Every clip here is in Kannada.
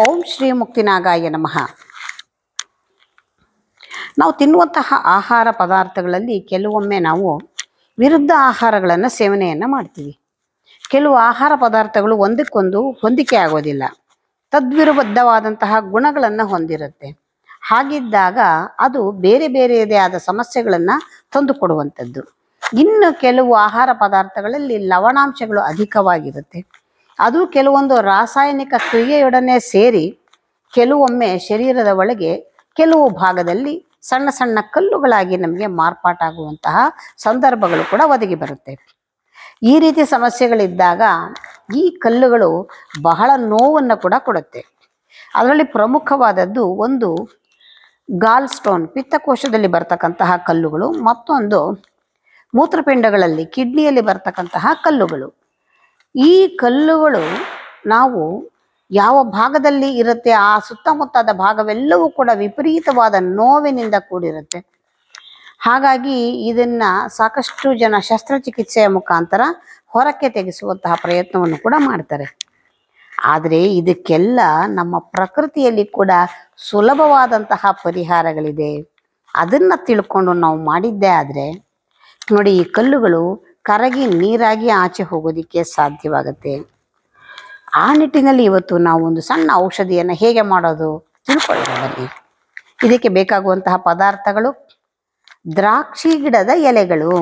ಓಂ ಶ್ರೀ ಮುಕ್ತಿನಾಗಾಯ ನಮಃ ನಾವು ತಿನ್ನುವಂತಹ ಆಹಾರ ಪದಾರ್ಥಗಳಲ್ಲಿ ಕೆಲವೊಮ್ಮೆ ನಾವು ವಿರುದ್ಧ ಆಹಾರಗಳನ್ನು ಸೇವನೆಯನ್ನು ಮಾಡ್ತೀವಿ ಕೆಲವು ಆಹಾರ ಪದಾರ್ಥಗಳು ಒಂದಕ್ಕೊಂದು ಹೊಂದಿಕೆ ಆಗೋದಿಲ್ಲ ತದ್ವಿರುದ್ಧವಾದಂತಹ ಗುಣಗಳನ್ನು ಹೊಂದಿರುತ್ತೆ ಹಾಗಿದ್ದಾಗ ಅದು ಬೇರೆ ಬೇರೆಯದೇ ಆದ ಸಮಸ್ಯೆಗಳನ್ನು ತಂದುಕೊಡುವಂಥದ್ದು ಇನ್ನು ಕೆಲವು ಆಹಾರ ಪದಾರ್ಥಗಳಲ್ಲಿ ಲವಣಾಂಶಗಳು ಅಧಿಕವಾಗಿರುತ್ತೆ ಅದು ಕೆಲವೊಂದು ರಾಸಾಯನಿಕ ಕ್ರಿಯೆಯೊಡನೆ ಸೇರಿ ಕೆಲವೊಮ್ಮೆ ಶರೀರದ ಒಳಗೆ ಕೆಲವು ಭಾಗದಲ್ಲಿ ಸಣ್ಣ ಸಣ್ಣ ಕಲ್ಲುಗಳಾಗಿ ನಮಗೆ ಮಾರ್ಪಾಟಾಗುವಂತಹ ಸಂದರ್ಭಗಳು ಕೂಡ ಒದಗಿ ಬರುತ್ತೆ ಈ ರೀತಿ ಸಮಸ್ಯೆಗಳಿದ್ದಾಗ ಈ ಕಲ್ಲುಗಳು ಬಹಳ ನೋವನ್ನು ಕೂಡ ಕೊಡುತ್ತೆ ಅದರಲ್ಲಿ ಪ್ರಮುಖವಾದದ್ದು ಒಂದು ಗಾಲ್ ಸ್ಟೋನ್ ಪಿತ್ತಕೋಶದಲ್ಲಿ ಬರ್ತಕ್ಕಂತಹ ಕಲ್ಲುಗಳು ಮತ್ತೊಂದು ಮೂತ್ರಪಿಂಡಗಳಲ್ಲಿ ಕಿಡ್ನಿಯಲ್ಲಿ ಬರ್ತಕ್ಕಂತಹ ಕಲ್ಲುಗಳು ಈ ಕಲ್ಲುಗಳು ನಾವು ಯಾವ ಭಾಗದಲ್ಲಿ ಇರುತ್ತೆ ಆ ಸುತ್ತಮುತ್ತದ ಭಾಗವೆಲ್ಲವೂ ಕೂಡ ವಿಪರೀತವಾದ ನೋವಿನಿಂದ ಕೂಡಿರುತ್ತೆ ಹಾಗಾಗಿ ಇದನ್ನ ಸಾಕಷ್ಟು ಜನ ಶಸ್ತ್ರಚಿಕಿತ್ಸೆಯ ಮುಖಾಂತರ ಹೊರಕ್ಕೆ ತೆಗೆಸುವಂತಹ ಪ್ರಯತ್ನವನ್ನು ಕೂಡ ಮಾಡ್ತಾರೆ ಆದರೆ ಇದಕ್ಕೆಲ್ಲ ನಮ್ಮ ಪ್ರಕೃತಿಯಲ್ಲಿ ಕೂಡ ಸುಲಭವಾದಂತಹ ಪರಿಹಾರಗಳಿದೆ ಅದನ್ನು ತಿಳ್ಕೊಂಡು ನಾವು ಮಾಡಿದ್ದೇ ಆದರೆ ನೋಡಿ ಈ ಕಲ್ಲುಗಳು ಕರಗಿ ನೀರಾಗಿ ಆಚೆ ಹೋಗೋದಕ್ಕೆ ಸಾಧ್ಯವಾಗುತ್ತೆ ಆ ನಿಟ್ಟಿನಲ್ಲಿ ಇವತ್ತು ನಾವು ಒಂದು ಸಣ್ಣ ಔಷಧಿಯನ್ನು ಹೇಗೆ ಮಾಡೋದು ತಿಳ್ಕೊಳ್ಳೋಣ ಬನ್ನಿ ಇದಕ್ಕೆ ಬೇಕಾಗುವಂತಹ ಪದಾರ್ಥಗಳು ದ್ರಾಕ್ಷಿ ಗಿಡದ ಎಲೆಗಳು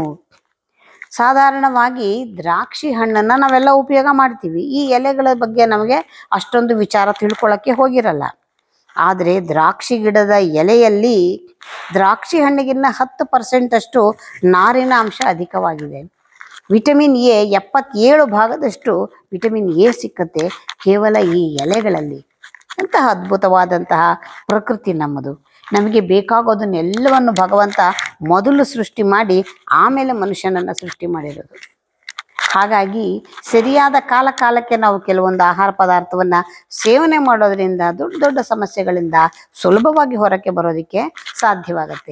ಸಾಧಾರಣವಾಗಿ ದ್ರಾಕ್ಷಿ ಹಣ್ಣನ್ನು ನಾವೆಲ್ಲ ಉಪಯೋಗ ಮಾಡ್ತೀವಿ ಈ ಎಲೆಗಳ ಬಗ್ಗೆ ನಮಗೆ ಅಷ್ಟೊಂದು ವಿಚಾರ ತಿಳ್ಕೊಳ್ಳೋಕ್ಕೆ ಹೋಗಿರಲ್ಲ ಆದರೆ ದ್ರಾಕ್ಷಿ ಗಿಡದ ಎಲೆಯಲ್ಲಿ ದ್ರಾಕ್ಷಿ ಹಣ್ಣಿಗಿನ್ನ ಹತ್ತು ಪರ್ಸೆಂಟ್ ಅಷ್ಟು ನಾರಿನ ಅಂಶ ಅಧಿಕವಾಗಿದೆ ವಿಟಮಿನ್ ಎ ಎಪ್ಪತ್ತೇಳು ಭಾಗದಷ್ಟು ವಿಟಮಿನ್ ಎ ಸಿಕ್ಕತ್ತೆ ಕೇವಲ ಈ ಎಲೆಗಳಲ್ಲಿ ಅಂತಹ ಅದ್ಭುತವಾದಂತಹ ಪ್ರಕೃತಿ ನಮ್ಮದು ನಮಗೆ ಬೇಕಾಗೋದನ್ನೆಲ್ಲವನ್ನು ಭಗವಂತ ಮೊದಲು ಸೃಷ್ಟಿ ಮಾಡಿ ಆಮೇಲೆ ಮನುಷ್ಯನನ್ನು ಸೃಷ್ಟಿ ಮಾಡಿರೋದು ಹಾಗಾಗಿ ಸರಿಯಾದ ಕಾಲ ಕಾಲಕ್ಕೆ ನಾವು ಕೆಲವೊಂದು ಆಹಾರ ಪದಾರ್ಥವನ್ನು ಸೇವನೆ ಮಾಡೋದ್ರಿಂದ ದೊಡ್ಡ ದೊಡ್ಡ ಸಮಸ್ಯೆಗಳಿಂದ ಸುಲಭವಾಗಿ ಹೊರಕ್ಕೆ ಬರೋದಕ್ಕೆ ಸಾಧ್ಯವಾಗುತ್ತೆ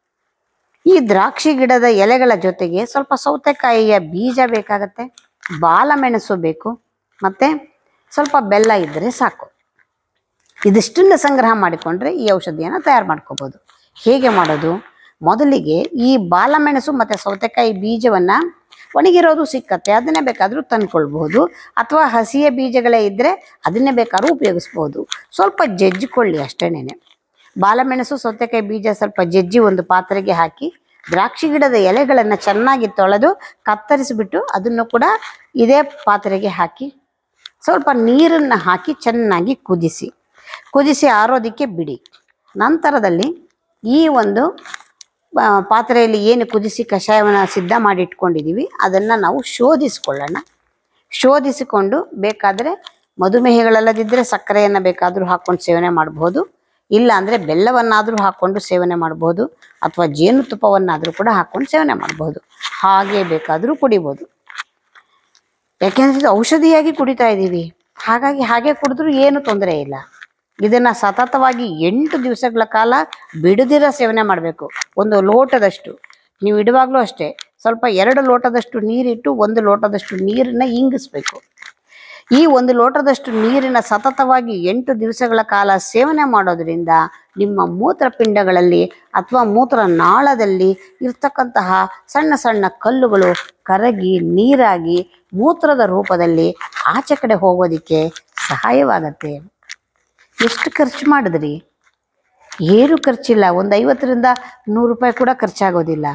ಈ ದ್ರಾಕ್ಷಿ ಗಿಡದ ಎಲೆಗಳ ಜೊತೆಗೆ ಸ್ವಲ್ಪ ಸೌತೆಕಾಯಿಯ ಬೀಜ ಬೇಕಾಗತ್ತೆ ಬಾಲಮೆಣಸು ಬೇಕು ಮತ್ತು ಸ್ವಲ್ಪ ಬೆಲ್ಲ ಇದ್ದರೆ ಸಾಕು ಇದಿಷ್ಟನ್ನು ಸಂಗ್ರಹ ಮಾಡಿಕೊಂಡ್ರೆ ಈ ಔಷಧಿಯನ್ನು ತಯಾರು ಮಾಡ್ಕೋಬೋದು ಹೇಗೆ ಮಾಡೋದು ಮೊದಲಿಗೆ ಈ ಬಾಲಮೆಣಸು ಮತ್ತು ಸೌತೆಕಾಯಿ ಬೀಜವನ್ನು ಒಣಗಿರೋದು ಸಿಕ್ಕತ್ತೆ ಅದನ್ನೇ ಬೇಕಾದರೂ ತಂದ್ಕೊಳ್ಬಹುದು ಅಥವಾ ಹಸಿಯ ಬೀಜಗಳೇ ಇದ್ದರೆ ಅದನ್ನೇ ಬೇಕಾದ್ರೂ ಉಪಯೋಗಿಸ್ಬೋದು ಸ್ವಲ್ಪ ಜಜ್ಜಿಕೊಳ್ಳಿ ಅಷ್ಟೇನೆ ಬಾಲಮೆಣಸು ಸೌತೆಕಾಯಿ ಬೀಜ ಸ್ವಲ್ಪ ಜಜ್ಜಿ ಒಂದು ಪಾತ್ರೆಗೆ ಹಾಕಿ ದ್ರಾಕ್ಷಿ ಗಿಡದ ಎಲೆಗಳನ್ನು ಚೆನ್ನಾಗಿ ತೊಳೆದು ಕತ್ತರಿಸಿಬಿಟ್ಟು ಅದನ್ನು ಕೂಡ ಇದೇ ಪಾತ್ರೆಗೆ ಹಾಕಿ ಸ್ವಲ್ಪ ನೀರನ್ನು ಹಾಕಿ ಚೆನ್ನಾಗಿ ಕುದಿಸಿ ಕುದಿಸಿ ಆರೋದಕ್ಕೆ ಬಿಡಿ ನಂತರದಲ್ಲಿ ಈ ಒಂದು ಆ, ಪಾತ್ರೆಯಲ್ಲಿ ಏನು ಕುದಿಸಿ ಕಷಾಯವನ್ನು ಸಿದ್ಧ ಮಾಡಿ ಇಟ್ಕೊಂಡಿದ್ದೀವಿ ಅದನ್ನು ನಾವು ಶೋಧಿಸ್ಕೊಳ್ಳೋಣ ಶೋಧಿಸಿಕೊಂಡು ಬೇಕಾದರೆ ಮಧುಮೇಹಗಳಲ್ಲದಿದ್ದರೆ ಸಕ್ಕರೆಯನ್ನು ಬೇಕಾದರೂ ಹಾಕ್ಕೊಂಡು ಸೇವನೆ ಮಾಡಬಹುದು ಇಲ್ಲ ಅಂದರೆ ಬೆಲ್ಲವನ್ನಾದರೂ ಹಾಕ್ಕೊಂಡು ಸೇವನೆ ಮಾಡಬಹುದು ಅಥವಾ ಜೇನುತುಪ್ಪವನ್ನಾದರೂ ಕೂಡ ಹಾಕ್ಕೊಂಡು ಸೇವನೆ ಮಾಡಬಹುದು ಹಾಗೆ ಬೇಕಾದರೂ ಕುಡಿಬೋದು ಯಾಕೆಂದ್ರೆ ಇದು ಔಷಧಿಯಾಗಿ ಕುಡಿತಾ ಇದ್ದೀವಿ ಹಾಗಾಗಿ ಹಾಗೆ ಕುಡಿದ್ರೂ ಏನು ತೊಂದರೆ ಇಲ್ಲ ಇದನ್ನ ಸತತವಾಗಿ ಎಂಟು ದಿವಸಗಳ ಕಾಲ ಬಿಡದಿರ ಸೇವನೆ ಮಾಡಬೇಕು ಒಂದು ಲೋಟದಷ್ಟು ನೀವು ಇಡುವಾಗಲೂ ಅಷ್ಟೇ ಸ್ವಲ್ಪ ಎರಡು ಲೋಟದಷ್ಟು ನೀರಿಟ್ಟು ಒಂದು ಲೋಟದಷ್ಟು ನೀರನ್ನ ಇಂಗಿಸ್ಬೇಕು ಈ ಒಂದು ಲೋಟದಷ್ಟು ನೀರಿನ ಸತತವಾಗಿ ಎಂಟು ದಿವಸಗಳ ಕಾಲ ಸೇವನೆ ಮಾಡೋದ್ರಿಂದ ನಿಮ್ಮ ಮೂತ್ರಪಿಂಡಗಳಲ್ಲಿ ಅಥವಾ ಮೂತ್ರನಾಳದಲ್ಲಿ ಇರ್ತಕ್ಕಂತಹ ಸಣ್ಣ ಸಣ್ಣ ಕಲ್ಲುಗಳು ಕರಗಿ ನೀರಾಗಿ ಮೂತ್ರದ ರೂಪದಲ್ಲಿ ಆಚೆ ಕಡೆ ಹೋಗೋದಕ್ಕೆ ಸಹಾಯವಾಗತ್ತೆ ಎಷ್ಟು ಖರ್ಚು ಮಾಡಿದ್ರಿ ಏನು ಖರ್ಚಿಲ್ಲ ಒಂದು ಐವತ್ತರಿಂದ ನೂರು ರೂಪಾಯಿ ಕೂಡ ಖರ್ಚಾಗೋದಿಲ್ಲ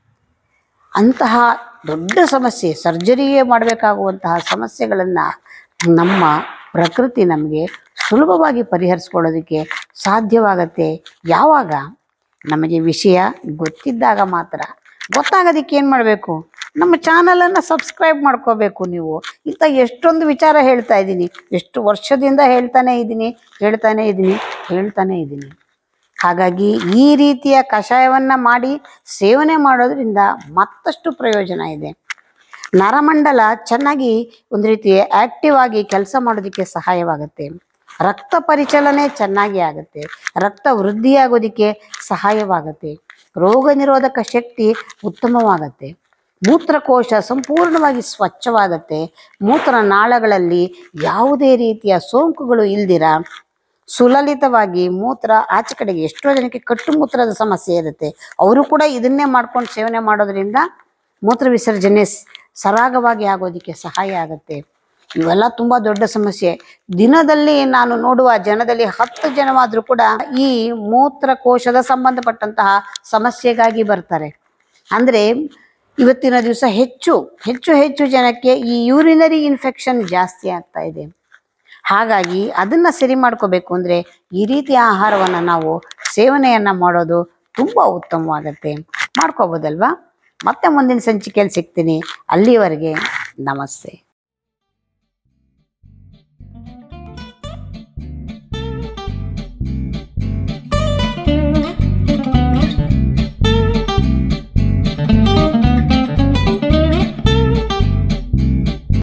ಅಂತಹ ದೊಡ್ಡ ಸಮಸ್ಯೆ ಸರ್ಜರಿಯೇ ಮಾಡಬೇಕಾಗುವಂತಹ ಸಮಸ್ಯೆಗಳನ್ನು ನಮ್ಮ ಪ್ರಕೃತಿ ನಮಗೆ ಸುಲಭವಾಗಿ ಪರಿಹರಿಸ್ಕೊಳ್ಳೋದಕ್ಕೆ ಸಾಧ್ಯವಾಗತ್ತೆ ಯಾವಾಗ ನಮಗೆ ವಿಷಯ ಗೊತ್ತಿದ್ದಾಗ ಮಾತ್ರ ಗೊತ್ತಾಗೋದಕ್ಕೆ ಏನು ಮಾಡಬೇಕು ನಮ್ಮ ಚಾನಲನ್ನು ಸಬ್ಸ್ಕ್ರೈಬ್ ಮಾಡ್ಕೋಬೇಕು ನೀವು ಇಂಥ ಎಷ್ಟೊಂದು ವಿಚಾರ ಹೇಳ್ತಾ ಇದ್ದೀನಿ ಎಷ್ಟು ವರ್ಷದಿಂದ ಹೇಳ್ತಾನೆ ಇದ್ದೀನಿ ಹೇಳ್ತಾನೆ ಇದ್ದೀನಿ ಹೇಳ್ತಾನೆ ಇದ್ದೀನಿ ಹಾಗಾಗಿ ಈ ರೀತಿಯ ಕಷಾಯವನ್ನು ಮಾಡಿ ಸೇವನೆ ಮಾಡೋದ್ರಿಂದ ಮತ್ತಷ್ಟು ಪ್ರಯೋಜನ ಇದೆ ನರಮಂಡಲ ಚೆನ್ನಾಗಿ ಒಂದು ರೀತಿ ಆಕ್ಟಿವ್ ಆಗಿ ಕೆಲಸ ಮಾಡೋದಕ್ಕೆ ಸಹಾಯವಾಗುತ್ತೆ ರಕ್ತ ಪರಿಚಲನೆ ಚೆನ್ನಾಗಿ ಆಗುತ್ತೆ ರಕ್ತ ವೃದ್ಧಿಯಾಗೋದಕ್ಕೆ ಸಹಾಯವಾಗುತ್ತೆ ರೋಗ ನಿರೋಧಕ ಶಕ್ತಿ ಉತ್ತಮವಾಗತ್ತೆ ಮೂತ್ರಕೋಶ ಸಂಪೂರ್ಣವಾಗಿ ಸ್ವಚ್ಛವಾಗತ್ತೆ ಮೂತ್ರನಾಳಗಳಲ್ಲಿ ಯಾವುದೇ ರೀತಿಯ ಸೋಂಕುಗಳು ಇಲ್ದಿರ ಸುಲಲಿತವಾಗಿ ಮೂತ್ರ ಆಚೆ ಕಡೆಗೆ ಎಷ್ಟೋ ಜನಕ್ಕೆ ಕಟ್ಟು ಮೂತ್ರದ ಸಮಸ್ಯೆ ಇರುತ್ತೆ ಅವರು ಕೂಡ ಇದನ್ನೇ ಮಾಡ್ಕೊಂಡು ಸೇವನೆ ಮಾಡೋದ್ರಿಂದ ಮೂತ್ರ ವಿಸರ್ಜನೆ ಸ್- ಸರಾಗವಾಗಿ ಆಗೋದಕ್ಕೆ ಸಹಾಯ ಆಗುತ್ತೆ ಇವೆಲ್ಲ ತುಂಬಾ ದೊಡ್ಡ ಸಮಸ್ಯೆ ದಿನದಲ್ಲಿ ನಾನು ನೋಡುವ ಜನದಲ್ಲಿ ಹತ್ತು ಜನವಾದ್ರೂ ಕೂಡ ಈ ಮೂತ್ರಕೋಶದ ಸಂಬಂಧಪಟ್ಟಂತಹ ಸಮಸ್ಯೆಗಾಗಿ ಬರ್ತಾರೆ ಅಂದ್ರೆ ಇವತ್ತಿನ ದಿವಸ ಹೆಚ್ಚು ಹೆಚ್ಚು ಹೆಚ್ಚು ಜನಕ್ಕೆ ಈ ಯೂರಿನರಿ ಇನ್ಫೆಕ್ಷನ್ ಜಾಸ್ತಿ ಆಗ್ತಾ ಇದೆ ಹಾಗಾಗಿ ಅದನ್ನ ಸರಿ ಮಾಡ್ಕೋಬೇಕು ಅಂದ್ರೆ ಈ ರೀತಿಯ ಆಹಾರವನ್ನ ನಾವು ಸೇವನೆಯನ್ನ ಮಾಡೋದು ತುಂಬಾ ಉತ್ತಮವಾಗತ್ತೆ ಮಾಡ್ಕೋಬೋದಲ್ವಾ ಮತ್ತೆ ಮುಂದಿನ ಸಂಚಿಕೆಯಲ್ಲಿ ಸಿಗ್ತೀನಿ ಅಲ್ಲಿವರೆಗೆ ನಮಸ್ತೆ